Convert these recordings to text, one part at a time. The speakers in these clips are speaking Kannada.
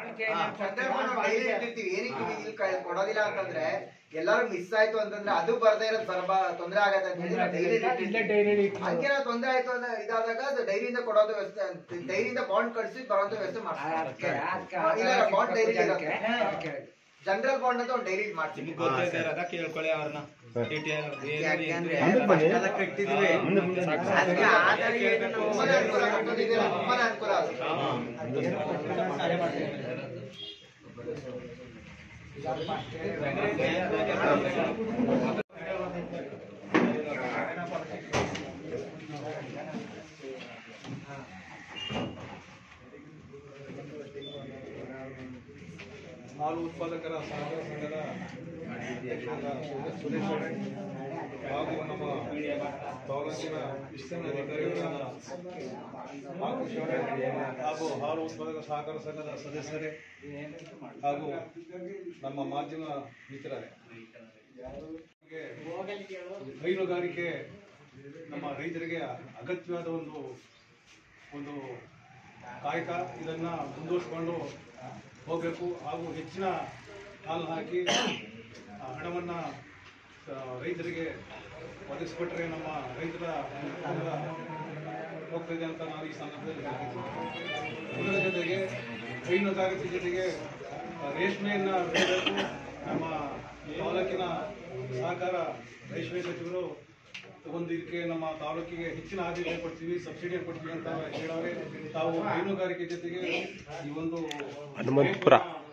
ಹಾ, ಸಂದರ್ಭ ನಾವು daily ಇಟ್ಟಿರ್ತೀವಿ. ಏನಕ್ಕೆ ನಿಮಗೆ ಇಲ್ಲಿ ಕ- ಕೊಡೋದಿಲ್ಲ ಅಂತಂದ್ರೆ ಎಲ್ಲಾರು ಮಿಸ್ ಆಯ್ತು ಅಂತಂದ್ರೆ ಅದು ಬರ್ದೇ ಇರೋದು ಬರಬ ತೊಂದ್ರೆ ಆಗತ್ತೆ ಅಂತ ಹೇಳಿ ನಾವು daily ಇಟ್ಟಿರ್ತೀವಿ. ಹಂಗೆ ನಾವು ತೊಂದ್ರೆ ಆಯ್ತು ಅಂದ್ರೆ ಇದಾದಾಗ ಅದು ಡೈರಿಯಿಂದ ಕೊಡೋದು ವ್ಯವಸ್ಥೆ ಡೈರಿಯಿಂದ ಬಾಂಡ್ ಕಳ್ಸಿ ಬರೋಂತ ವ್ಯವಸ್ಥೆ ಮಾಡ್ತೀವಿ ಇಲ್ಲ ಬಾಂಡ್ ಡೈರಿ ಇರುತ್ತೆ ಜನರಲ್ ಬಾಂಡ್ ಅಂತ ಒಂದು ಡೈರಿ ಮಾಡ್ತೀವಿ ನಿಮ್ಗೆ ಗೊತ್ತಿದೆ ಅದ ಕೇಳ್ಕೊಳ್ಳಿ ಅವ್ರನ್ನ ಯಾಕೆಂದ್ರೆ ಅಷ್ಟೆಲ್ಲ ಕಟ್ಟಿದ್ವಿ. ಅದಕ್ಕೆ ಆಧಾರ ಏನು ನಾವು ತುಂಬಾನೇ ಅನುಕೂಲ ಆಗ್ತದೆ, ಇದು ತುಂಬಾನೇ ಅನುಕೂಲ ಆಗುತ್ತೆ. ಹಾಲು ಉತ್ಪಾದಕರ ಸಹಕಾರ ಸಂಘದ ಅಧ್ಯಕ್ಷರಾದ ಸುರೇಶ್ ಅವರೇ ಹಾಗೂ ನಮ್ಮ ತಾಲೂಕಿನ ಇಷ್ಟನ ಅಧಿಕಾರಿಗಳಾದ ಹಾಗೂ ಶಿವರೇ ಹಾಗೂ ಹಾಲು ಉತ್ಪಾದಕ ಸಹಕಾರ ಸಂಘದ ಸದಸ್ಯರೇ ಹಾಗೂ ನಮ್ಮ ಮಾಧ್ಯಮ ಮಿತ್ರರೇ ನಮಗೆ ಹೈನುಗಾರಿಕೆ ನಮ್ಮ ರೈತರಿಗೆ ಅಗತ್ಯವಾದ ಒಂದು ಒಂದು ಕಾಯಕ ಇದನ್ನ ಮುಂದುವರಿಸಿಕೊಂಡು ಹೋಗಬೇಕು ಹಾಗೂ ಹೆಚ್ಚಿನ ಹಾಲು ಹಾಕಿ ಆ ಹಣವನ್ನ ಆ, ರೈತರಿಗೆ ಒದಗಿಸ್ಕೊಟ್ರೆ ನಮ್ಮ ರೈತರ ಅನುಕೂಲ ಹೋಗ್ತದೆ ಅಂತ ನಾನು ಈ ಸಂದರ್ಭದಲ್ಲಿ ಹೇಳ್ತೀನಿ ಇದರ ಜೊತೆಗೆ ಹೈನುಗಾರಿಕೆ ಜೊತೆಗೆ ಆ, ರೇಷ್ಮೆಯನ್ನ ಬೆಳೆಯಬೇಕು ನಮ್ಮ ತಾಲೂಕಿನ ಸಹಕಾರ ರೇಷ್ಮೆ ಸಚಿವರು ಒಂದು ಇದಕ್ಕೆ ನಮ್ಮ ತಾಲೂಕಿಗೆ ಹೆಚ್ಚಿನ ಆದ್ಯತೆ ಕೊಡ್ತೀವಿ ಸಬ್ಸಿಡಿ ಕೊಡ್ತೀವಿ ಅಂತ ಹೇಳವ್ರೆ ತಾವು ಹೈನುಗಾರಿಕೆ ಜೊತೆಗೆ ಈ ಒಂದು ಹನುಮಂತಪುರ.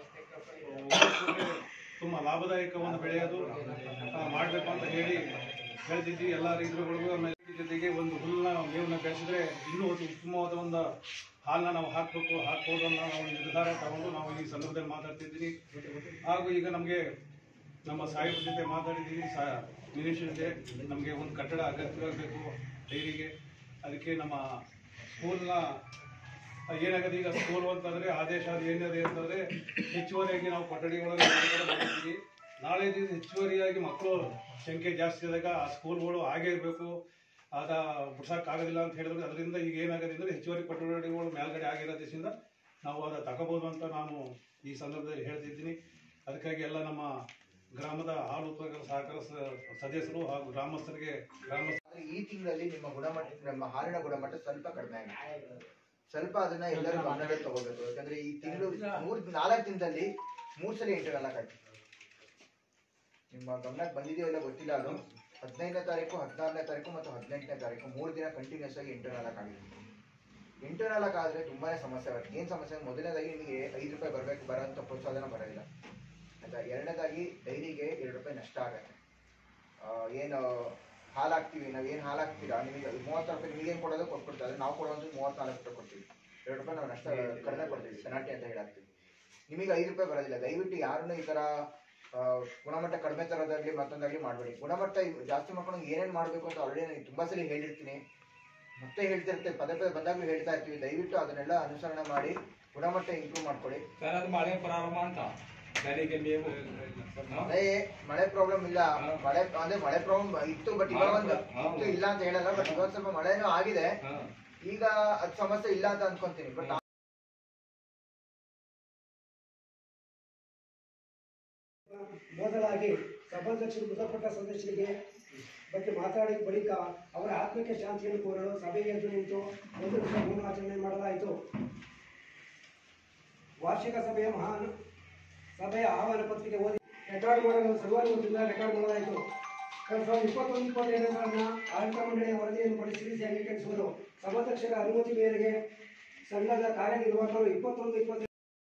ಮೇವು ತುಂಬಾ ಲಾಭದಾಯಕ ಒಂದು ಬೆಳೆ ಅದು ಆ, ಮಾಡ್ಬೇಕು ಅಂತ ಹೇಳಿ ಹೇಳ್ತಿದ್ವಿ ಎಲ್ಲ ರೈತರುಗಳಿಗೂ ಆಮೇಲೆ ಇದ್ರ ಜೊತೆಗೆ ಒಂದು ಹುಲ್ಲನ್ನ ಮೇವನ್ನ ಬೆಳೆಸಿದ್ರೆ ಇನ್ನೂ ಒಂದು ಉತ್ತಮವಾದ ಒಂದು ಹಾಲನ್ನ ನಾವು ಹಾಕಬೇಕು ಹಾಕ್ಬೋದು ಅನ್ನೋ ನಾವು ಒಂದು ನಿರ್ಧಾರ ತಗೊಂಡು ನಾವು ಈ ಸಂದರ್ಭದಲ್ಲಿ ಮಾತಾಡ್ತಿದ್ದೀನಿ ಹಾಗೂ ಈಗ ನಮಗೆ ನಮ್ಮ ಸಾಹೇಬ್ರ ಜೊತೆ ಮಾತಾಡಿದ್ದೀವಿ ಸಾ ಮಿನಿಸ್ ಜೊತೆ ನಮಗೆ ಒಂದು ಕಟ್ಟಡ ಅಗತ್ಯವಾಗಬೇಕು ಡೈರಿಗೆ ಅದಕ್ಕೆ ನಮ್ಮ ಸ್ಕೂಲ್ನ ಏನಾಗದೆ ಈಗ ಸ್ಕೂಲ್ ಅಂತಂದ್ರೆ ಆದೇಶ ಅದು ಏನಿದೆ ಅಂತಂದ್ರೆ ಹೆಚ್ಚುವರಿಯಾಗಿ ನಾವು ಕೊಠಡಿಗಳನ್ನು ಬಿಡುಗಡೆ ಮಾಡಿದ್ದೀವಿ ನಾಳೆ ದಿವಸ ಹೆಚ್ಚುವರಿಯಾಗಿ ಮಕ್ಕಳು ಸಂಖ್ಯೆ ಜಾಸ್ತಿ ಆದಾಗ ಆ ಸ್ಕೂಲ್ಗಳು ಹಾಗೆ ಇರಬೇಕು ಆದ ಆಗೋದಿಲ್ಲ ಅಂತ ಹೇಳಿದ್ರೆ ಅದರಿಂದ ಈಗ ಏನಾಗಿದೆ ಅಂದ್ರೆ ಹೆಚ್ಚುವರಿ ಕೊಠಡಿಗಳು ಮೇಲ್ಗಡೆ ಆಗಿರೋದ್ರಿಂದ ನಾವು ಅದ ತಗೋಬಹುದು ಅಂತ ನಾನು ಈ ಸಂದರ್ಭದಲ್ಲಿ ಹೇಳ್ತಿದ್ದೀನಿ ಅದಕ್ಕಾಗಿ ಎಲ್ಲ ನಮ್ಮ ಗ್ರಾಮದ ಹಾಲು ಉತ್ಪಾದಕರ ಸಹಕಾರ ಸ- ಸದಸ್ಯರು ಹಾಗೂ ಗ್ರಾಮಸ್ಥರಿಗೆ ಗ್ರಾಮಸ್ಥ ಆದ್ರೆ ಈ ತಿಂಗಳಲ್ಲಿ ನಿಮ್ಮ ಗುಣಮಟ್ಟ ನಮ್ಮ ಹಾಲಿನ ಗುಣಮಟ್ಟ ಸ್ವಲ್ಪ ಕಡಿಮೆ ಆಗಿದೆ ಸ್ವಲ್ಪ ಅದನ್ನ ಎಲ್ಲರೂ ಗಮನದಲ್ಲಿ ತಗೋಬೇಕು ಯಾಕಂದ್ರೆ ಈ ತಿಂಗಳು ಮೂರ್ ನಾಲ್ಕು ದಿನದಲ್ಲಿ ಮೂರ್ ಸಲ ಇಂಟರ್ನಲ್ ಆಗಿ ನಿಮ್ಮ ಗಮನಕ್ಕೆ ಬಂದಿದೆಯೋ ಇಲ್ಲ ಗೊತ್ತಿಲ್ಲ ಅದು ಹದಿನೈದನೇ ತಾರೀಕು ಹದಿನಾರನೇ ತಾರೀಕು ಮತ್ತು ಹದಿನೆಂಟನೇ ತಾರೀಕು ಮೂರು ದಿನ ಕಂಟಿನ್ಯೂಸ್ ಆಗಿ ಇಂಟರ್ನಲ್ ಆಗಿದೆ ಇಂಟರ್ನಲ್ ಆದ್ರೆ ತುಂಬಾನೇ ಸಮಸ್ಯೆ ಆಗುತ್ತೆ ಏನ್ ಸಮಸ್ಯೆ ಅಂದ್ರೆ ಮೊದಲನೇದಾಗಿ ನಿಮಗೆ ಐದು ರೂಪಾಯಿ ಬರಬೇಕು ಬರೋಂಥ ಪ್ರೋತ್ಸಾಹನ ಬರೋದಿಲ್ಲ ಆಯ್ತಾ ಎರಡನೇದಾಗಿ ಡೈರಿಗೆ ಎರಡು ರೂಪಾಯಿ ನಷ್ಟ ಆಗುತ್ತೆ ಆ, ಏನು ಹಾಲು ಹಾಕ್ತೀವಿ ನಾವು ಏನು ಹಾಲು ಹಾಕ್ತೀರಾ ನಿಮಗೆ ಮೂವತ್ತು ರೂಪಾಯಿ ನಿಮಗೆ ಏನು ಕೊಡೋದು ಕೊಟ್ಬಿಡ್ತಾರೆ ನಾವು ಕೊಡುವಂಥ ಮೂವತ್ನಾಲ್ಕು ರೂಪಾಯಿ ಕೊಡ್ತೀವಿ ಎರಡು ರೂಪಾಯಿ ನಾವು ನಷ್ಟ ಕಡಿಮೆ ಕೊಡ್ತೀವಿ ಪೆನಾಲ್ಟಿ ಅಂತ ಹೇಳಿ ಹಾಕ್ತೀವಿ ನಿಮಗೆ ಐದು ರೂಪಾಯಿ ಬರೋದಿಲ್ಲ ದಯವಿಟ್ಟು ಯಾರನ್ನೂ ಈ ಥರ ಆ, ಗುಣಮಟ್ಟ ಕಡಿಮೆ ತರೋದಾಗ್ಲಿ ಮತ್ತೊಂದಾಗ್ಲಿ ಮಾಡಬೇಡಿ ಗುಣಮಟ್ಟ ಇವ್- ಜಾಸ್ತಿ ಮಾಡ್ಕೊಂಡು ಏನೇನು ಮಾಡಬೇಕು ಅಂತ ಆಲ್ರೆಡಿ ನಾನು ತುಂಬ ಸಲ ಹೇಳಿರ್ತೀನಿ ಮತ್ತೆ ಹೇಳ್ತಿರ್ತೇವೆ ಪದೇ ಪದೇ ಬಂದಾಗಲೂ ಹೇಳ್ತಾ ಇರ್ತೀವಿ ದಯವಿಟ್ಟು ಅದನ್ನೆಲ್ಲ ಅನುಸರಣೆ ಮಾಡಿ ಗುಣಮಟ್ಟ ಇಂಪ್ರೂವ್ ಮಾಡ್ಕೊಳ್ಳಿ ಸರ್ ಅದು ಮಳೆ ಪ್ರಾರಂಭ ಅಂತ ಬೆಳಿಗ್ಗೆ ಮೇವು ಮಳೆ ಮಳೆ ಪ್ರಾಬ್ಲಮ್ ಇಲ್ಲ ಮಳೆ ಅಂದ್ರೆ ಮಳೆ ಪ್ರಾಬ್ಲಮ್ ಇತ್ತು ಬಟ್ ಇವಾಗ ಒಂದು ಇತ್ತು ಇಲ್ಲ ಅಂತ ಹೇಳಲ್ಲ ಬಟ್ ಇವಾಗ ಸ್ವಲ್ಪ ಮಳೆನೂ ಆಗಿದೆ ಹಾ. ಈಗ ಅದ್ ಸಮಸ್ಯೆ ಇಲ್ಲ ಅಂತ ಅನ್ಕೊಂತೀನಿ ಬಟ್ ಮೊದಲಾಗಿ ಸಭಾಧ್ಯಕ್ಷರು ಮೃತಪಟ್ಟ ಸದಸ್ಯರಿಗೆ ಬಗ್ಗೆ ಮಾತಾಡಿದ ಬಳಿಕ ಅವರ ಆತ್ಮಕ್ಕೆ ಶಾಂತಿಯನ್ನು ಕೋರಲು ಸಭೆಗೆ ಎದ್ದು ನಿಂತು ಒಂದು ನಿಮಿಷ ಮೌನಾಚರಣೆ ಮಾಡಲಾಯಿತು ವಾರ್ಷಿಕ ಸಭೆಯ ಮಹಾನ್ ಸಭೆಯ ಆಹ್ವಾನ ಪತ್ರಿಕೆ ಓದಿ ರೆಕಾರ್ಡ್ ಮಾಡಲು ಸಲುವಾಗಿ ವತಿಯಿಂದ ರೆಕಾರ್ಡ್ ಮಾಡಲಾಯಿತು ಕಳೆದ ಸಾವಿರದ ಇಪ್ಪತ್ತೊಂದು ಇಪ್ಪತ್ತೆರಡರನ್ನ ಆಡಳಿತ ಮಂಡಳಿಯ ವರದಿಯನ್ನು ಪರಿಶೀಲಿಸಿ ಅಂಗೀಕರಿಸುವುದು ಸಭಾಧ್ಯಕ್ಷರ ಅನುಮತಿ ಮೇರೆಗೆ ಸಂಘದ ಕಾರ್ಯನಿರ್ವಾಹಕರು ಇಪ್ಪತ್ತೊಂದು ಇಪ್ಪತ್ತೆರಡು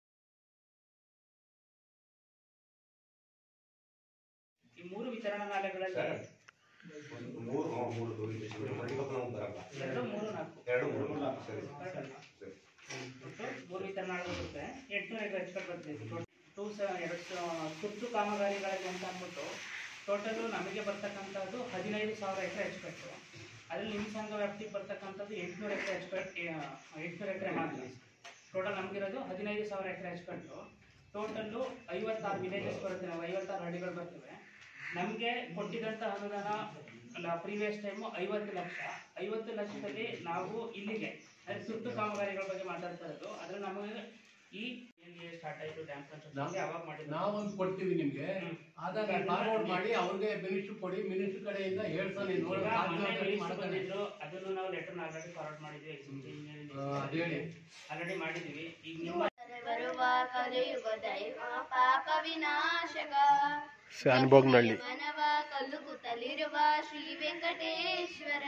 ಈ ಮೂರು ವಿತರಣಾಲಯಗಳಲ್ಲಿ ಮೂರು ಹಾ, ಮೂರು ಮಲ್ಟಿಪಲ್ ಬರಲ್ಲ ಎರಡು ಮೂರು ನಾಲ್ಕು ಎರಡು ಮೂರು ನಾಲ್ಕು ಸರಿ Total. ಒಟ್ಟು ಮೂರು ವಿತರಣಾಲಯಗಳು ಇರುತ್ತೆ ಎಂಟುನೂರ ಐದು ಎಕ್ಸ್ಪರ್ಟ್ ಬರ್ತಿದೆ ಟೂ ಸ ಎರಡು ಸ- ತುರ್ತು ಕಾಮಗಾರಿಗಳಲ್ಲಿ ಅಂತ ಅಂದ್ಬಿಟ್ಟು ಟೋಟಲು ನಮಗೆ ಬರ್ತಕ್ಕಂಥದ್ದು ಹದಿನೈದು ಸಾವಿರ ಎಕರೆ ಎಕ್ಸ್ಪೆಕ್ಟು ಅದರಲ್ಲಿ ನಿಮ್ಮ ಸಂಘ ವ್ಯಾಪ್ತಿಗೆ ಬರ್ತಕ್ಕಂಥದ್ದು ಎಂಟುನೂರು ಎಕರೆ ಎಕ್ಸ್ಪೆಕ್ಟ್ ಎಂಟುನೂರು ಎಕರೆ ಮಾತ್ರ ಟೋಟಲ್ ನಮಗಿರೋದು ಹದಿನೈದು ಸಾವಿರ ಎಕರೆ ಎಕ್ಸ್ಪೆಕ್ಟು ಟೋಟಲ್ಲು ಐವತ್ತಾರು ವಿಲೇಜಸ್ ಬರುತ್ತೆ ನಾವು ಐವತ್ತಾರು ಹಳ್ಳಿಗಳು ಬರ್ತವೆ ನಮಗೆ ಕೊಟ್ಟಿದ್ದಂಥ ಅನುದಾನ ಅಲ್ಲ ಪ್ರೀವಿಯಸ್ ಟೈಮು ಐವತ್ತು ಲಕ್ಷ ಐವತ್ತು ಲಕ್ಷದಲ್ಲಿ ನಾವು ಇಲ್ಲಿಗೆ ಅಂದರೆ ತುರ್ತು ಕಾಮಗಾರಿಗಳ ಬಗ್ಗೆ ಮಾತಾಡ್ತಾ ಇರೋದು ಅದ್ರಲ್ಲಿ ನಮಗೆ ಈ ಸ್ಟಾರ್ಟ್ ಆಯ್ತು ಡ್ಯಾಮ್ ಕನ್ಸ್ಟ್ರಕ್ಷನ್ ಅವಾಗ ಮಾಡಿದ್ದು ನಾವೊಂದು ಕೊಡ್ತೀವಿ ನಿಮ್ಗೆ ಅದನ್ನ ಫಾರ್ವರ್ಡ್ ಮಾಡಿ ಅವ್ರಿಗೆ ಮಿನಿಸ್ಟರ್ ಕೊಡಿ ಮಿನಿಸ್ಟರ್ ಕಡೆಯಿಂದ ಹೇಳ್ತಾನೆ ನೋಡಿ ಈಗ ಮೊನ್ನೆ minister ಬಂದಿದ್ರು ಅದನ್ನು ನಾವು ಲೆಟರ್ ಆಲ್ರೆಡಿ ಫಾರ್ವರ್ಡ್ ಮಾಡಿದ್ವಿ ಅದ್ ಹೇಳಿ ಆಲ್ರೆಡಿ ಮಾಡಿದೀವಿ ಈಗ ನಿಮ್ಮ ಬರುವ ಕಲಿಯುಗ ದೈವ ಪಾಪ ವಿನಾಶಕ ಶಾನ್ಭೋಗ್ನಹಳ್ಳಿ ಮನವ ಕಲ್ಲುಕುತ್ತಲಿರುವ ಶ್ರೀ ವೆಂಕಟೇಶ್ವರ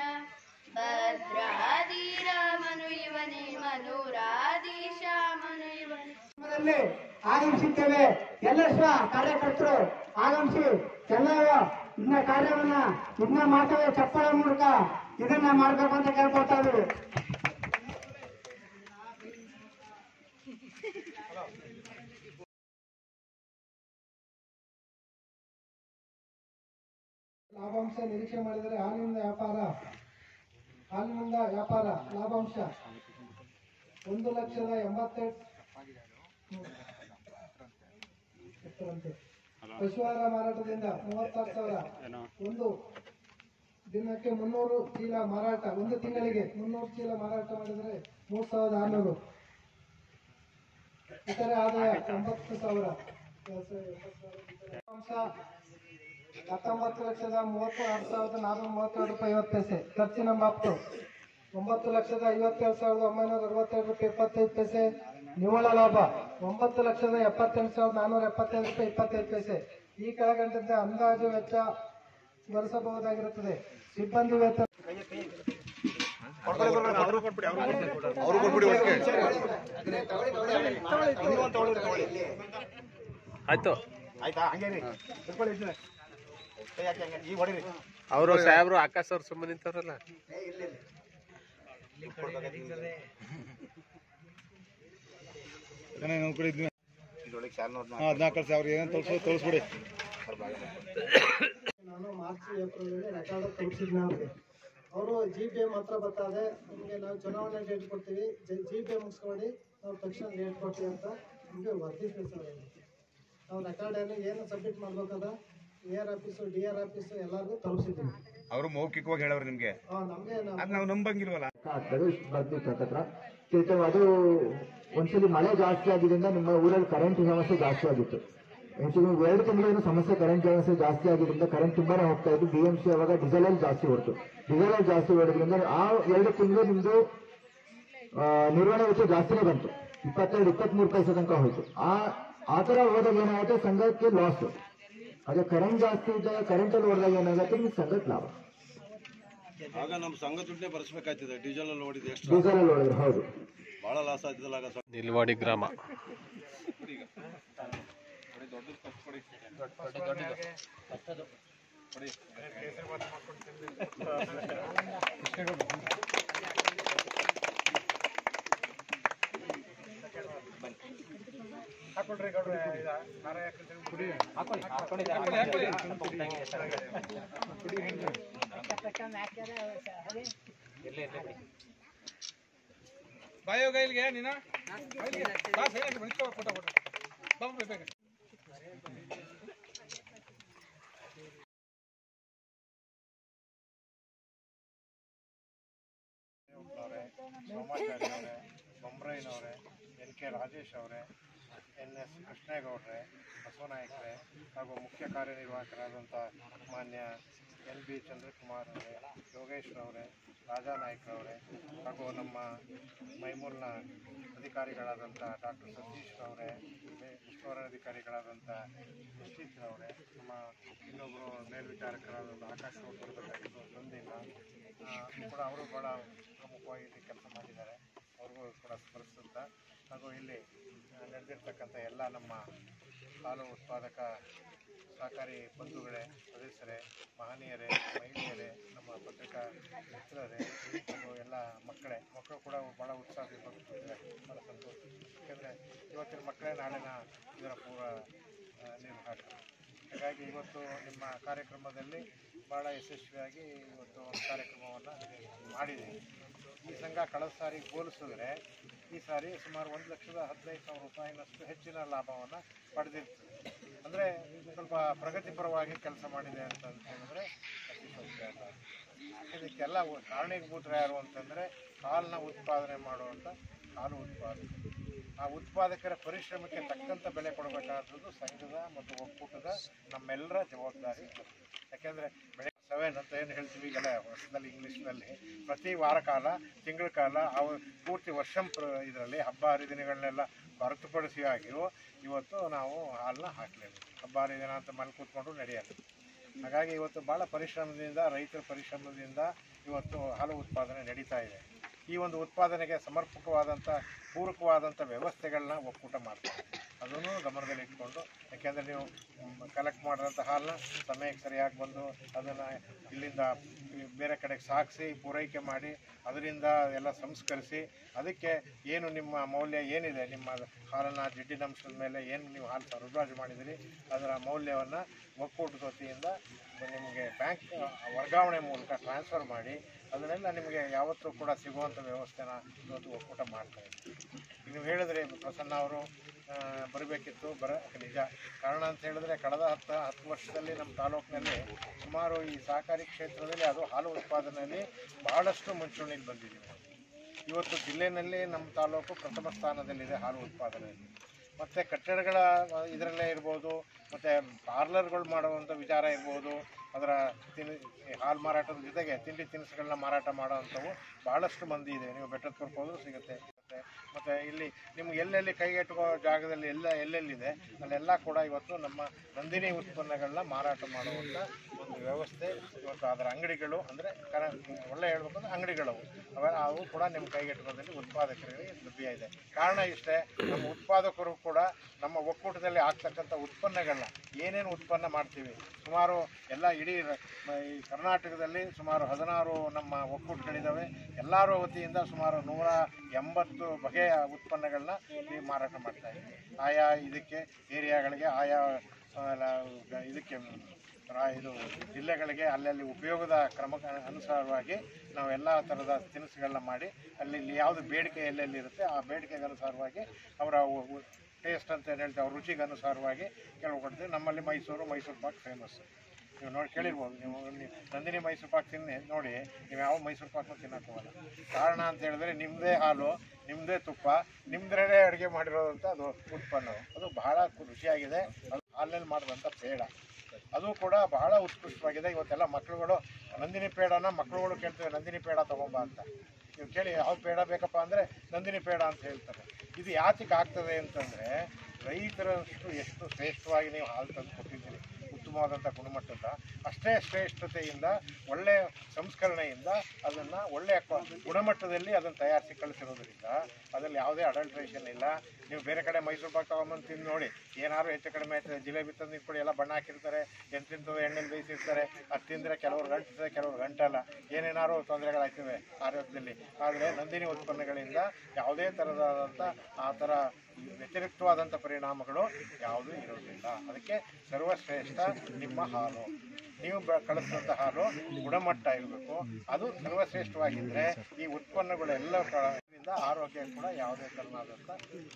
ಭದ್ರಾದಿರಾಮನು ಇವನೇ ಮನುರಾಧೀಶಾಮನು ಇವನೇ ದಲ್ಲಿ ಆಗಮಿಸಿದ್ದೇವೆ ಎಲ್ಲ ಸ್ವ ಕಾರ್ಯಕರ್ತರು ಆಗಮಿಸಿ ಎಲ್ಲ ಇನ್ನ ಕಾರ್ಯವನ್ನ ಇನ್ನ ಮಾತವೇ ಚಪ್ಪಳ ಮೂಲಕ ಇದನ್ನ ಮಾಡ್ಬೇಕು ಅಂತ ಕೇಳ್ಕೊಳ್ತಾ ಇದ್ದೀವಿ ಲಾಭಾಂಶ ನಿರೀಕ್ಷೆ ಮಾಡಿದರೆ ಹಾಲಿನಿಂದ ವ್ಯಾಪಾರ ಹಾಲಿನಿಂದ ವ್ಯಾಪಾರ ಲಾಭಾಂಶ ಒಂದು ಲಕ್ಷದ ಎಂಬತ್ತೆರಡು ಎಷ್ಟರಂತೆ? ಪಶುಹಾರ ಮಾರಾಟದಿಂದ ಮೂವತ್ತಾರು ಸಾವಿರ ಒಂದು ದಿನಕ್ಕೆ ಮುನ್ನೂರು ಚೀಲ ಮಾರಾಟ ಒಂದು ತಿಂಗಳಿಗೆ ಮುನ್ನೂರು ಚೀಲ ಮಾರಾಟ ಮಾಡಿದರೆ ಮೂರ್ ಸಾವಿರದ ಆರುನೂರು ಇತರೆ ಆದಾಯ ಒಂಬತ್ತು ಸಾವಿರ ಅಂಶ ಹತ್ತೊಂಬತ್ತು ಲಕ್ಷದ ಮೂವತ್ತು ಆರು ಸಾವಿರದ ನಾನ್ನೂರ ಮೂವತ್ತೆರಡು ರೂಪಾಯಿ ಐವತ್ತು ಪೈಸೆ ಖರ್ಚಿನ ಮಾಪ್ತು ಒಂಬತ್ತು ಲಕ್ಷದ ಐವತ್ತೇಳು ಸಾವಿರದ ಒಂಬೈನೂರ ಅರವತ್ತೆರಡು ರೂಪಾಯಿ ಇಪ್ಪತ್ತೈದು ಪೈಸೆ ನಿವ್ವಳ ಲಾಭ ಒಂಬತ್ತು ಲಕ್ಷದ ಎಪ್ಪತ್ತೆಂಟು ಸಾವಿರದ ನಾನ್ನೂರ ಎಪ್ಪತ್ತೈದು ರೂಪಾಯಿ ಇಪ್ಪತ್ತೈದು ಪೈಸೆ ಈ ಕೆಳಗಂಟಂತೆ ಅಂದಾಜು ವೆಚ್ಚ ಭರಿಸಬಹುದಾಗಿರುತ್ತದೆ ಸಿಬ್ಬಂದಿ ವೇತನ ಆಯ್ತು ಆಯ್ತಾ ಹಂಗೆ ರೀ ಹಿಡ್ಕೊಳ್ಳಿ ಇದನ್ನ. ಕೈ ಹಾಕಿ ಹಂಗೆ ಈಗ ಹೊಡಿರಿ ಅವರು ಸಾಹೇಬ್ರು ಆಕಾಶ್ ಅವ್ರು ಸುಮ್ಮನೆ ನಿಂತವ್ರಲ್ಲ ಏ, ಇಲ್ಲ ಇಲ್ಲ ಇದ್ರೊಳಗೆ ಶಾಲ್ನವ್ರನ್ನ ಹದಿನಾಲ್ಕು ಸಾವಿರ ಏನಂತ ತೋರಿಸೋ ತೋರಿಸ್ಬಿಡಿ ನಾನು ಮಾರ್ಚ್ ಏಪ್ರಿಲ್ ರೆಕಾರ್ಡ್ ತೋರಿಸಿದ್ನ ಅವ್ರಿಗೆ ಅವರು ಜಿ ಪಿ ಎಮ್ ಹತ್ರ ಬರ್ತಾರೆ ನಿಮಗೆ ನಾವು ಚುನಾವಣೆ ಡೇಟ್ ಕೊಡ್ತೀವಿ ಜಿ ಪಿ ಎಮ್ ಮುಗಿಸ್ಕೊಂಡು ನಾವು ತಕ್ಷಣ ಡೇಟ್ ಕೊಡ್ತೀವಿ ಅಂತ ನಿಮಗೆ ವರದಿ ತಿಳಿಸೋದು ನಾವು ರೆಕಾರ್ಡ್ ಏನು ಏನು ಸಬ್ಮಿಟ್ ಮಾಡ್ಬೇಕದ A R office D R office ಎಲ್ಲರಿಗೂ ತಲುಪಿಸಿದ್ದೀವಿ ಅವರು ಮೌಖಿಕವಾಗಿ ಹೇಳವ್ರು ನಿಮ್ಗೆ ಹಾಂ ನಮಗೆ ಅದ್ ನಾವು ನಂಬಂಗಿಲ್ವಲ್ಲ ಆಗ್ತದೆ ಬರ್ತಿತ್ತು ಹತ್ತತ್ರ ತಿರ್ಗಿ ಅದು ಒಂದ್ಸಲಿ ಮಳೆ ಜಾಸ್ತಿ ಆಗಿದ್ದರಿಂದ ನಿಮ್ಮ ಊರಲ್ಲಿ ಕರೆಂಟ್ ಸಮಸ್ಯೆ ಜಾಸ್ತಿ ಆಗಿತ್ತು ಆಕ್ಚುಲಿ ಎರಡು ತಿಂಗಳಿಂದ ಸಮಸ್ಯೆ ಕರೆಂಟ್ ಸಮಸ್ಯೆ ಜಾಸ್ತಿ ಆಗಿದ್ದರಿಂದ ಕರೆಂಟ್ ತುಂಬಾನೇ ಹೋಗ್ತಾ ಇತ್ತು ಬಿ ಎಂ ಸಿ ಅವಾಗ ಡೀಸೆಲ್ ಅಲ್ಲಿ ಜಾಸ್ತಿ ಹೊಡ್ತು ಡೀಸೆಲ್ ಅಲ್ಲಿ ಜಾಸ್ತಿ ಹೊಡೋದ್ರಿಂದ ಆ ಎರಡು ತಿಂಗಳು ನಿಮ್ದು ಆ, ನಿರ್ವಹಣೆ ವೆಚ್ಚ ಜಾಸ್ತಿನೇ ಬಂತು ಇಪ್ಪತ್ತೆರಡು ಇಪ್ಪತ್ಮೂರು ಪೈಸೆ ತನಕ ಹೋಯ್ತು ಆ ಆ ತರ ಹೋದಾಗ ಏನಾಗುತ್ತೆ ಸಂಘಕ್ಕೆ ಲಾಸ್ ಅದೇ ಕರೆಂಟ್ ಜಾಸ್ತಿ ಇದ್ದಾಗ ಕರೆಂಟ್ ಅಲ್ಲಿ ಹೊಡೆದಾಗ ಏನಾಗುತ್ತೆ ನಿಮ್ಗೆ ಸಂಘಕ್ಕೆ ಲಾಭ ಆಗ ನಮ್ಮ ಸಂಘ ದುಡ್ಡೇ ಬರ್ಸ್ಬೇಕಾಯ್ತದೆ ಡೀಸೆಲ್ ಅಲ್ಲಿ ನೋಡಿದ್ರೆ ಎಷ್ಟು ಡೀಸೆಲ್ ಅಲ್ಲಿ ಹೊಡೆದ್ರೆ ಹೌದು ಬಹಳ ಲಾಸ್ ಆಗ್ತದಲ್ಲ ಆಗ ಸ್ವಲ್ಪ ನಿಲ್ವಾಡಿ ಗ್ರಾಮ ಬಾಯೋಗ ಇಲ್ಲಿಗೆ ನೀನ ಬಾ ಸೈಲೆಂಟ್ ಬಿಡ್ಕೋ ಫೋಟೋ ಫೋಟೋ ಬಾ ಬಾ, ಬೇಗ ಅವರೇ ಸೋಮಾಚಾರಿ ಅವರೇ ಬೊಮ್ರಯ್ಯನವರೇ ಎನ್ ಕೆ ರಾಜೇಶ್ ಅವರೇ ಎನ್ ಎಸ್ ಕೃಷ್ಣೇಗೌಡ್ರೆ ಬಸವನಾಯಕರೇ ಹಾಗೂ ಮುಖ್ಯ ಕಾರ್ಯನಿರ್ವಾಹಕರಾದಂಥ ಮಾನ್ಯ ಎಲ್ ಬಿ ಚಂದ್ರಕುಮಾರ್ ಅವರೇ ಯೋಗೇಶ್ ಅವರೇ ರಾಜಾನಾಯ್ಕರವರೇ ಹಾಗೂ ನಮ್ಮ ಮೈಮೂಲ್ನ ಅಧಿಕಾರಿಗಳಾದಂಥ ಡಾಕ್ಟರ್ ಸತೀಶ್ ಅವರೇ ಉಸ್ತುವಾರಿ ನಿಶ್ಚಿತ್ ಅವರೇ ನಮ್ಮ ಇನ್ನೊಬ್ಬರು ಮೇಲ್ವಿಚಾರಕರಾದಂಥ ಆಕಾಶ್ ಅವರು ಬರಬೇಕಾಗಿತ್ತು ಬಂದಿಲ್ಲ ಆ, ಕೂಡ ಅವರು ಭಾಳ ಪ್ರಮುಖವಾಗಿ ಇಲ್ಲಿ ಕೆಲಸ ಮಾಡಿದ್ದಾರೆ ಅವ್ರಿಗೂ ಕೂಡ ಸ್ಮರಿಸುತ್ತಾ ಹಾಗೂ ಇಲ್ಲಿ ಆ, ನಡೆದಿರ್ತಕ್ಕಂಥ ಎಲ್ಲ ನಮ್ಮ ಹಾಲು ಉತ್ಪಾದಕ ಸಹಕಾರಿ ಬಂಧುಗಳೇ ಸದಸ್ಯರೇ ಮಹನೀಯರೇ ಮಹಿಳೆಯರೇ ನಮ್ಮ ಪತ್ರಿಕಾ ಮಿತ್ರರೇ ಹಾಗೂ ಎಲ್ಲ ಮಕ್ಕಳೇ ಮಕ್ಕಳು ಕೂಡ ಭಾಳ ಉತ್ಸಾಹದಿಂದ ಬಂದಿದ್ದಾರೆ ಭಾಳ ಸಂತೋಷ ಯಾಕೆಂದರೆ ಇವತ್ತಿನ ಮಕ್ಕಳೇ ನಾಳಿನ ಇದರ ಪೂರ್ವ ಆ, ನಿರ್ವಾಹಕರು ಹಾಗಾಗಿ ಇವತ್ತು ನಿಮ್ಮ ಕಾರ್ಯಕ್ರಮದಲ್ಲಿ ಭಾಳ ಯಶಸ್ವಿಯಾಗಿ ಇವತ್ತು ಒಂದು ಕಾರ್ಯಕ್ರಮವನ್ನು ಮಾಡಿದ್ದೀವಿ ಈ ಸಂಘ ಕಳೆದ ಸಾರಿ ಹೋಲಿಸಿದ್ರೆ ಈ ಸಾರಿ ಸುಮಾರು ಒಂದು ಲಕ್ಷದ ಹದಿನೈದು ಸಾವಿರ ರೂಪಾಯಿನಷ್ಟು ಹೆಚ್ಚಿನ ಲಾಭವನ್ನು ಪಡೆದಿರ್ತದೆ ಅಂದರೆ ಸ್ವಲ್ಪ ಪ್ರಗತಿಪರವಾಗಿ ಕೆಲಸ ಮಾಡಿದೆ ಅಂತ ಹೇಳಿದ್ರೆ ಅತಿಶಯೋಕ್ತಿ ಅಲ್ಲ ಇದಕ್ಕೆಲ್ಲ ಒ- ಕಾರಣೀಭೂತರು ಯಾರು ಅಂತಂದರೆ ಹಾಲನ್ನ ಉತ್ಪಾದನೆ ಮಾಡುವಂಥ ಹಾಲು ಉತ್ಪಾದಕರು ಆ ಉತ್ಪಾದಕರ ಪರಿಶ್ರಮಕ್ಕೆ ತಕ್ಕಂಥ ಬೆಲೆ ಕೊಡಬೇಕಾದದ್ದು ಸಂಘದ ಮತ್ತು ಒಕ್ಕೂಟದ ನಮ್ಮೆಲ್ಲರ ಜವಾಬ್ದಾರಿ ಯಾಕೆಂದರೆ ಬೆಳೆ ಸೆವೆನ್ ಅಂತ ಏನು ಹೇಳ್ತೀವಿ ಈಗೆಲ್ಲ ವರ್ಷದಲ್ಲಿ ಇಂಗ್ಲೀಷ್ನಲ್ಲಿ ಪ್ರತಿ ವಾರ ಕಾಲ ತಿಂಗಳ ಕಾಲ ಅವ ಪೂರ್ತಿ ವರ್ಷ ಇದರಲ್ಲಿ ಹಬ್ಬ ಹರಿದಿನಗಳನ್ನೆಲ್ಲ ಹೊರತುಪಡಿಸಿ ಆಗಿಯೂ ಇವತ್ತು ನಾವು ಹಾಲನ್ನ ಹಾಕಲೇಬೇಕು ಹಬ್ಬ ಹರಿದಿನ ಅಂತ ಮನೆ ಕೂತ್ಕೊಂಡು ನಡೆಯಲ್ಲ ಹಾಗಾಗಿ ಇವತ್ತು ಭಾಳ ಪರಿಶ್ರಮದಿಂದ ರೈತರ ಪರಿಶ್ರಮದಿಂದ ಇವತ್ತು ಹಾಲು ಉತ್ಪಾದನೆ ನಡೀತಾ ಇದೆ ಈ ಒಂದು ಉತ್ಪಾದನೆಗೆ ಸಮರ್ಪಕವಾದಂಥ ಪೂರಕವಾದಂಥ ವ್ಯವಸ್ಥೆಗಳನ್ನ ಒಕ್ಕೂಟ ಮಾಡ್ತಾರೆ ಅದನ್ನು ಗಮನದಲ್ಲಿ ಇಟ್ಕೊಂಡು ಯಾಕೆಂದರೆ ನೀವು ಕಲೆಕ್ಟ್ ಮಾಡಿದಂಥ ಹಾಲನ್ನ ಸಮಯಕ್ಕೆ ಸರಿಯಾಗಿ ಬಂದು ಅದನ್ನು ಇಲ್ಲಿಂದ ಬೇರೆ ಕಡೆಗೆ ಸಾಗಿಸಿ ಪೂರೈಕೆ ಮಾಡಿ ಅದರಿಂದ ಎಲ್ಲ ಸಂಸ್ಕರಿಸಿ ಅದಕ್ಕೆ ಏನು ನಿಮ್ಮ ಮೌಲ್ಯ ಏನಿದೆ ನಿಮ್ಮ ಹಾಲನ್ನು ಜಿಡ್ಡಿನಂಶದ ಮೇಲೆ ಏನು ನೀವು ಹಾಲು ಸರಬರಾಜು ಮಾಡಿದಿರಿ ಅದರ ಮೌಲ್ಯವನ್ನು ಒಕ್ಕೂಟದ ವತಿಯಿಂದ ನಿಮಗೆ ಬ್ಯಾಂಕ್ ವರ್ಗಾವಣೆ ಮೂಲಕ ಟ್ರಾನ್ಸ್ಫರ್ ಮಾಡಿ ಅದನ್ನೆಲ್ಲ ನಿಮಗೆ ಯಾವತ್ತೂ ಕೂಡ ಸಿಗುವಂಥ ವ್ಯವಸ್ಥೆನ ಇವತ್ತು ಒಕ್ಕೂಟ ಮಾಡ್ತಾ ಇದ್ದೀವಿ ಈಗ ನೀವು ಹೇಳಿದ್ರಿ ಪ್ರಸನ್ನ ಅವರು ಬರಬೇಕಿತ್ತು ಬರ ನಿಜ ಕಾರಣ ಅಂತ ಹೇಳಿದ್ರೆ ಕಳೆದ ಹತ್ತು ಹತ್ತು ವರ್ಷದಲ್ಲಿ ನಮ್ಮ ತಾಲೂಕಿನಲ್ಲಿ ಸುಮಾರು ಈ ಸಹಕಾರಿ ಕ್ಷೇತ್ರದಲ್ಲಿ ಅದು ಹಾಲು ಉತ್ಪಾದನೆಯಲ್ಲಿ ಬಹಳಷ್ಟು ಮುಂಚೂಣಿಗೆ ಬಂದಿದ್ದೀವಿ ನಾವು. ಇವತ್ತು ಜಿಲ್ಲೆಯಲ್ಲಿ ನಮ್ಮ ತಾಲೂಕು ಪ್ರಥಮ ಸ್ಥಾನದಲ್ಲಿದೆ ಹಾಲು ಉತ್ಪಾದನೆಯಲ್ಲಿ ಮತ್ತು ಕಟ್ಟಡಗಳ ಇದರಲ್ಲೇ ಇರ್ಬೋದು ಮತ್ತು ಪಾರ್ಲರ್ಗಳು ಮಾಡುವಂಥ ವಿಚಾರ ಇರ್ಬೋದು ಅದರ ತಿನಿ ಹಾಲು ಮಾರಾಟದ ಜೊತೆಗೆ ತಿಂಡಿ ತಿನಿಸುಗಳನ್ನ ಮಾರಾಟ ಮಾಡೋವಂಥವು ಭಾಳಷ್ಟು ಮಂದಿ ಇದೆ ನೀವು ಬೆಟ್ಟದ ಹೋದ್ರೂ ಸಿಗುತ್ತೆ ಮತ್ತು ಮತ್ತು ಇಲ್ಲಿ ನಿಮ್ಗೆ ಎಲ್ಲೆಲ್ಲಿ ಕೈಗೆಟುಕೋ ಜಾಗದಲ್ಲಿ ಎಲ್ಲ ಎಲ್ಲೆಲ್ಲಿದೆ ಅಲ್ಲೆಲ್ಲ ಕೂಡ ಇವತ್ತು ನಮ್ಮ ನಂದಿನಿ ಉತ್ಪನ್ನಗಳನ್ನ ಮಾರಾಟ ಮಾಡುವಂಥ ಒಂದು ವ್ಯವಸ್ಥೆ ಇವತ್ತು ಅದರ ಅಂಗಡಿಗಳು ಅಂದರೆ ಕರ ಒಳ್ಳೆ ಹೇಳ್ಬೇಕಂದ್ರೆ ಅಂಗಡಿಗಳವು ಅವ ಅವು ಕೂಡ ನಿಮ್ಮ ಕೈಗೆಟುಕೋದಲ್ಲಿ ಉತ್ಪಾದಕರಿಗೆ ಲಭ್ಯ ಇದೆ ಕಾರಣ ಇಷ್ಟೇ ನಮ್ಮ ಉತ್ಪಾದಕರು ಕೂಡ ನಮ್ಮ ಒಕ್ಕೂಟದಲ್ಲಿ ಆಗ್ತಕ್ಕಂಥ ಉತ್ಪನ್ನಗಳನ್ನ ಏನೇನು ಉತ್ಪನ್ನ ಮಾಡ್ತೀವಿ ಸುಮಾರು ಎಲ್ಲ ಇಡೀ ರ- ಮ- ಈ ಕರ್ನಾಟಕದಲ್ಲಿ ಸುಮಾರು ಹದಿನಾರು ನಮ್ಮ ಒಕ್ಕೂಟಗಳಿದ್ದಾವೆ ಎಲ್ಲರ ವತಿಯಿಂದ ಸುಮಾರು ನೂರ ಎಂಬತ್ತು ಬಗೆಯ ಉತ್ಪನ್ನಗಳನ್ನ ಈ ಮಾರಾಟ ಮಾಡ್ತಾ ಇದ್ದೀವಿ ಆಯಾ ಇದಕ್ಕೆ ಏರಿಯಾಗಳಿಗೆ ಆಯಾ ಆ, ಲ- ಇದಕ್ಕೆ ರಾ- ಇದು ಜಿಲ್ಲೆಗಳಿಗೆ ಅಲ್ಲಲ್ಲಿ ಉಪಯೋಗದ ಕ್ರಮ ಅನುಸಾರವಾಗಿ ನಾವು ಎಲ್ಲ ಥರದ ತಿನಿಸುಗಳನ್ನ ಮಾಡಿ ಅಲ್ಲಿ ಇಲ್ಲಿ ಯಾವುದು ಬೇಡಿಕೆ ಎಲ್ಲೆಲ್ಲಿ ಇರುತ್ತೆ ಆ ಬೇಡಿಕೆಗೆ ಅನುಸಾರವಾಗಿ ಅವರ ಟೇಸ್ಟ್ ಅಂತ ಏನು ಹೇಳ್ತೀವಿ ಅವ್ರ ರುಚಿಗೆ ಅನುಸಾರವಾಗಿ ಕೆಲವು ಕೊಡ್ತೀವಿ ನಮ್ಮಲ್ಲಿ ಮೈಸೂರು ಮೈಸೂರು ಪಾಕ್ ಫೇಮಸ್ ನೀವು ನೋಡಿ ಕೇಳಿರ್ಬೋದು ನೀವು ನೀವು ನಂದಿನಿ ಮೈಸೂರು ಪಾಕ್ ತಿನ್ನಿ ನೋಡಿ ನೀವು ಯಾವ ಮೈಸೂರು ಪಾಕ್ನು ತಿನ್ನಕ್ಕೆ ಹೋಗಲ್ಲ ಕಾರಣ ಅಂತ ಹೇಳಿದ್ರೆ ನಿಮ್ಮದೇ ಹಾಲು ನಿಮ್ಮದೇ ತುಪ್ಪ ನಿಮ್ಮದ್ರಲ್ಲೇ ಅಡುಗೆ ಮಾಡಿರೋದಂಥ ಅದು ಉತ್ಪನ್ನ ಅದು ಬಹಳ ರುಚಿಯಾಗಿದೆ ಅದು ಹಾಲಿನಲ್ಲಿ ಮಾಡಿದಂಥ ಪೇಡ ಅದು ಕೂಡ ಬಹಳ ಉತ್ಕೃಷ್ಟವಾಗಿದೆ ಇವತ್ತೆಲ್ಲ ಮಕ್ಕಳುಗಳು ನಂದಿನಿ ಪೇಡನ ಮಕ್ಕಳುಗಳು ಕೇಳ್ತೇವೆ ನಂದಿನಿ ಪೇಡ ತಗೊಂಬ ಅಂತ ನೀವು ಕೇಳಿ ಯಾವ ಪೇಡ ಬೇಕಪ್ಪ ಅಂದರೆ ನಂದಿನಿ ಪೇಡ ಅಂತ ಹೇಳ್ತಾರೆ ಇದು ಯಾತಕ್ಕೆ ಆಗ್ತದೆ ಅಂತಂದರೆ ರೈತರಷ್ಟು ಎಷ್ಟು ಶ್ರೇಷ್ಠವಾಗಿ ನೀವು ಹಾಲು ತಂದು ಕೊಟ್ಟಿದ್ದೀರಿ ಉತ್ತಮವಾದಂಥ ಗುಣಮಟ್ಟದ ಅಷ್ಟೇ ಶ್ರೇಷ್ಠತೆಯಿಂದ ಒಳ್ಳೆಯ ಸಂಸ್ಕರಣೆಯಿಂದ ಅದನ್ನು ಒಳ್ಳೆಯ ಕ್ವ- ಗುಣಮಟ್ಟದಲ್ಲಿ ಅದನ್ನು ತಯಾರಿಸಿ ಕಳಿಸಿರೋದ್ರಿಂದ ಅದರಲ್ಲಿ ಯಾವುದೇ ಅಡಲ್ಟ್ರೇಷನ್ ಇಲ್ಲ ನೀವು ಬೇರೆ ಕಡೆ ಮೈಸೂರು ಪಾಕ್ ತಗೊಂಬಂದು ತಿಂದು ನೋಡಿ ಏನಾದ್ರು ಹೆಚ್ಚು ಕಡಿಮೆ ಆಯ್ತದೆ ಜಿಲೇಬಿ ತಂದು ಇಟ್ಕೊಡಿ ಎಲ್ಲ ಬಣ್ಣ ಹಾಕಿರ್ತಾರೆ ಎಂತೆಂಥದ್ದು ಎಣ್ಣೆಲಿ ಬೇಯಿಸಿರ್ತಾರೆ ಅದು ತಿಂದರೆ ಕೆಲವರು ಗಂಟಿರ್ತದೆ ಕೆಲವರು ಗಂಟಲ್ಲ ಏನೇನಾದ್ರು ತೊಂದರೆಗಳಾಗ್ತವೆ ಆರೋಗ್ಯದಲ್ಲಿ ಆದರೆ ನಂದಿನಿ ಉತ್ಪನ್ನಗಳಿಂದ ಯಾವುದೇ ಥರದಾದಂಥ ಆ ಥರ ವ್ಯತಿರಿಕ್ತವಾದಂಥ ಪರಿಣಾಮಗಳು ಯಾವುದೂ ಇರೋದಿಲ್ಲ ಅದಕ್ಕೆ ಸರ್ವಶ್ರೇಷ್ಠ ನಿಮ್ಮ ಹಾಲು ನೀವು ಬ ಕಳಿಸಿದಂಥ ಹಾಲು ಗುಣಮಟ್ಟ ಇರಬೇಕು ಅದು ಸರ್ವಶ್ರೇಷ್ಠವಾಗಿದ್ದರೆ ಈ ಉತ್ಪನ್ನಗಳೆಲ್ಲ ಕಡೆಯಿಂದ ಆರೋಗ್ಯ ಕೂಡ ಯಾವುದೇ ಥರನಾದಂಥ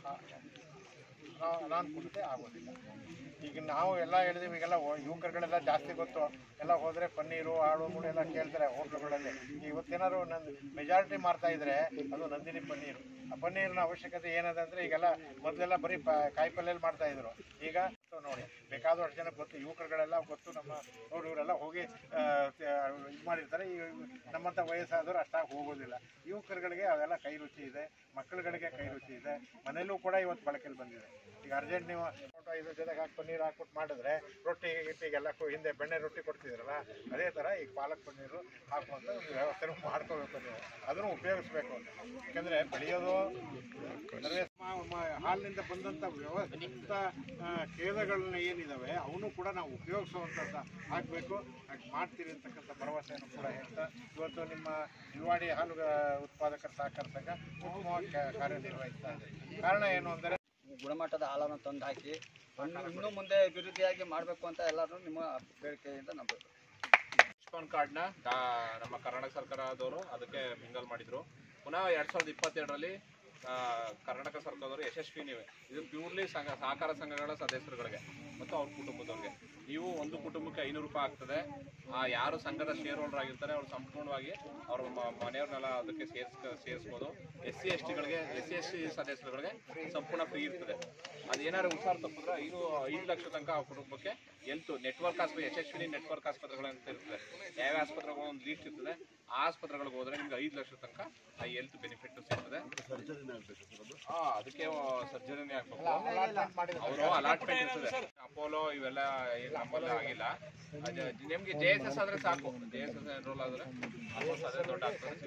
ಅನಾನುಕೂಲತೆ ಆಗೋದಿಲ್ಲ ಈಗ ನಾವು ಎಲ್ಲ ಹೇಳಿದೀವಿ ಈಗೆಲ್ಲ ಹೋ- ಯುವಕರುಗಳೆಲ್ಲ ಜಾಸ್ತಿ ಗೊತ್ತು ಎಲ್ಲ ಹೋದರೆ ಪನ್ನೀರು ಆಳು ಮೂಳು ಎಲ್ಲ ಕೇಳ್ತಾರೆ ಹೋಟ್ಲುಗಳಲ್ಲಿ ಇವತ್ತೇನಾದ್ರು ನನ್ನ ಮೆಜಾರಿಟಿ ಮಾರ್ತಾ ಇದ್ರೆ ಅದು ನಂದಿನಿ ಪನ್ನೀರು ಆ ಪನ್ನೀರಿನ ಅವಶ್ಯಕತೆ ಏನದ ಅಂದರೆ ಈಗೆಲ್ಲ ಮೊದಲೆಲ್ಲ ಬರೀ ಪ ಕಾಯಿ ಪಲ್ಯಲ್ಲಿ ಮಾಡ್ತಾ ಇದ್ರು ಈಗ ನೋಡಿ ಬೇಕಾದಷ್ಟು ಜನ ಗೊತ್ತು ಯುವಕರುಗಳೆಲ್ಲ ಗೊತ್ತು ನಮ್ಮ ಅವ್ರು ಇವರೆಲ್ಲ ಹೋಗಿ ಇದು ಮಾಡಿರ್ತಾರೆ ಈ ನಮ್ಮಂಥ ವಯಸ್ಸಾದವರು ಅಷ್ಟಾಗಿ ಹೋಗೋದಿಲ್ಲ ಯುವಕರುಗಳಿಗೆ ಅವೆಲ್ಲ ಕೈ ರುಚಿ ಇದೆ ಮಕ್ಕಳುಗಳಿಗೆ ಕೈ ರುಚಿ ಇದೆ ಮನೆಯಲ್ಲೂ ಕೂಡ ಇವತ್ತು ಬಳಕೆಯಲ್ಲಿ ಬಂದಿದೆ ಈಗ ಅರ್ಜೆಂಟ್ ನೀವು ಫೋಟೋ ಇದ್ರ ಜೊತೆಗೆ ಹಾಕಿ ಪನ್ನೀರ್ ಹಾಕ್ಬಿಟ್ಟು ಮಾಡಿದ್ರೆ ರೊಟ್ಟಿ ಗಿಟ್ಟಿಗೆಲ್ಲ ಕೊ- ಹಿಂದೆ ಬೆಣ್ಣೆ ರೊಟ್ಟಿ ಕೊಡ್ತಿದ್ರಲ್ಲ ಅದೇ ಥರ ಈಗ ಪಾಲಕ್ ಪನ್ನೀರು ಹಾಕುವಂಥ ಒಂದು ವ್ಯವಸ್ಥೆನೂ ಮಾಡ್ಕೋಬೇಕು ನೀವು ಅದನ್ನು ಉಪಯೋಗಿಸ್ಬೇಕು ಯಾಕಂದರೆ ಬೆಳೆಯೋದು ಸರ್ವೇ ಮ- ಮ- ಹಾಲಿನಿಂದ ಬಂದಂಥ ವ್ಯವಸ್ಥಿತ ಆ, ಖೇದಗಳನ್ನ ಏನಿದಾವೆ ಅವನು ಕೂಡ ನಾವು ಉಪಯೋಗಿಸುವಂಥದ್ದು ಆಗಬೇಕು ಹಾಗೆ ಮಾಡ್ತೀರಿ ಅಂತಕ್ಕಂಥ ಭರವಸೆಯನ್ನು ಕೂಡ ಹೇಳ್ತಾ ಇವತ್ತು ನಿಮ್ಮ ಇಲ್ವಾಡಿ ಹಾಲು ಆ, ಉತ್ಪಾದಕರ ಸಹಕಾರ ಸಂಘ ಉತ್ತಮವಾಗಿ ಕ- ಕಾರ್ಯನಿರ್ವಹಿಸ್ತಾ ಇದೆ ಕಾರಣ ಏನು ಅಂದರೆ ಗುಣಮಟ್ಟದ ಹಾಲನ್ನು ತಂದು ಹಾಕಿ ಇನ್ನು ಇನ್ನು ಮುಂದೆ ಅಭಿವೃದ್ಧಿಯಾಗಿ ಮಾಡಬೇಕು ಅಂತ ಎಲ್ಲರೂ ನಿಮ್ಮ ಬೇಡಿಕೆಯಿಂದ ನಂಬಬೇಕು ಆಯುಷ್ಮಾನ್ ಕಾರ್ಡ್ನ ನಮ್ಮ ಕರ್ನಾಟಕ ಸರ್ಕಾರದವರು ಅದಕ್ಕೆ ಮಿಂಗಲ್ ಮಾಡಿದ್ರು ಪುನಃ ಎರಡ್ ಸಾವಿರದ ಇಪ್ಪತ್ತೆರಡರಲ್ಲಿ ಆ, ಕರ್ನಾಟಕ ಸರ್ಕಾರದವರು ಯಶಸ್ವಿ ನೀವೇ ಇದು ಪ್ಯೂರ್ಲಿ ಸಂಘ ಸಹಕಾರ ಸಂಘಗಳ ಸದಸ್ಯರುಗಳಿಗೆ ಮತ್ತು ಅವ್ರ ಕುಟುಂಬದವ್ರಿಗೆ ನೀವು ಒಂದು ಕುಟುಂಬಕ್ಕೆ ಐನೂರು ರೂಪಾಯಿ ಆಗ್ತದೆ ಆ ಯಾರು ಸಂಘದ ಶೇರ್ ಹೋಲ್ಡರ್ ಆಗಿರ್ತಾರೆ ಅವ್ರು ಸಂಪೂರ್ಣವಾಗಿ ಅವ್ರ ಮ- ಮನೆಯವ್ರನ್ನೆಲ್ಲ ಅದಕ್ಕೆ ಸೇರ್ಸ್ ಸೇರಿಸ್ಬೋದು ಎಸ್ ಸಿ ಎಸ್ ಟಿಗಳಿಗೆ ಎಸ್ ಸಿ ಎಸ್ ಟಿ ಸದಸ್ಯರುಗಳಿಗೆ ಸಂಪೂರ್ಣ ಫ್ರೀ ಇರ್ತದೆ ಅದೇನಾದ್ರು ಹುಷಾರು ತಪ್ಪಿದ್ರೆ ಐದು ಐದು ಲಕ್ಷ ತನಕ ಆ ಕುಟುಂಬಕ್ಕೆ ಎಲ್ತ್ ನೆಟ್ವರ್ಕ್ ಆಸ್ಪತ್ರೆ ಯಶಸ್ವಿನಿ ನೆಟ್ವರ್ಕ್ ಆಸ್ಪತ್ರೆಗಳಂತ ಇರ್ತದೆ ಯಾವ ಆಸ್ಪತ್ರೆಗಳು ಒಂದು ಲೀಸ್ಟ್ ಇರ್ತದೆ ಆ ಆಸ್ಪತ್ರೆಗಳಿಗೆ ಹೋದ್ರೆ ನಿಮ್ಗೆ ಐದು ಲಕ್ಷ ತನಕ ಆ ಹೆಲ್ತ್ ಬೆನಿಫಿಟ್ ಸಿಗ್ತದೆ ಹಾ ಅದಕ್ಕೆ ಸರ್ಜರಿನೇ ಆಗ್ಬೇಕು ಅವರು ಅಲಾಟ್ಮೆಂಟ್ ಇರ್ತದೆ ಅಪೋಲೋ ಇವೆಲ್ಲ ಏನ್ ನಮ್ಮಲ್ಲಿ ಆಗಿಲ್ಲ ಅದು ನಿಮ್ಗೆ ಜೆ ಎಸ್ ಎಸ್ ಆದ್ರೆ ಸಾಕು ಜೆ ಎಸ್ ಎಸ್ ಎನ್ರೋಲ್ ಆದ್ರೆ almost ಅದೇ ದೊಡ್ಡ ಆಗ್ತದೆ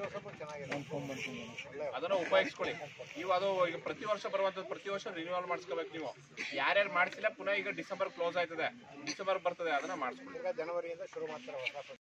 ಅದನ್ನ ಉಪಯೋಗಿಸ್ಕೊಳ್ಳಿ ನೀವು ಅದು ಈಗ ಪ್ರತಿ ವರ್ಷ ಬರುವಂತದ್ದು ಪ್ರತಿ ವರ್ಷ ರಿನ್ಯೂವಲ್ ಮಾಡಿಸ್ಕೋಬೇಕು ನೀವು ಯಾರ್ಯಾರು ಮಾಡಿಸಿಲ್ಲ ಪುನಃ ಈಗ ಡಿಸೆಂಬರ್ ಕ್ಲೋಸ್ ಆಯ್ತದೆ ಡಿಸೆಂಬರ್ ಬರ್ತದೆ ಅದನ್ನ ಮಾಡಿಸ್ಕೊಳ್ಳಿ ಈಗ ಜನವರಿಯಿಂದ ಶುರು ಮಾಡ್ತಾರೆ ಹೊಸ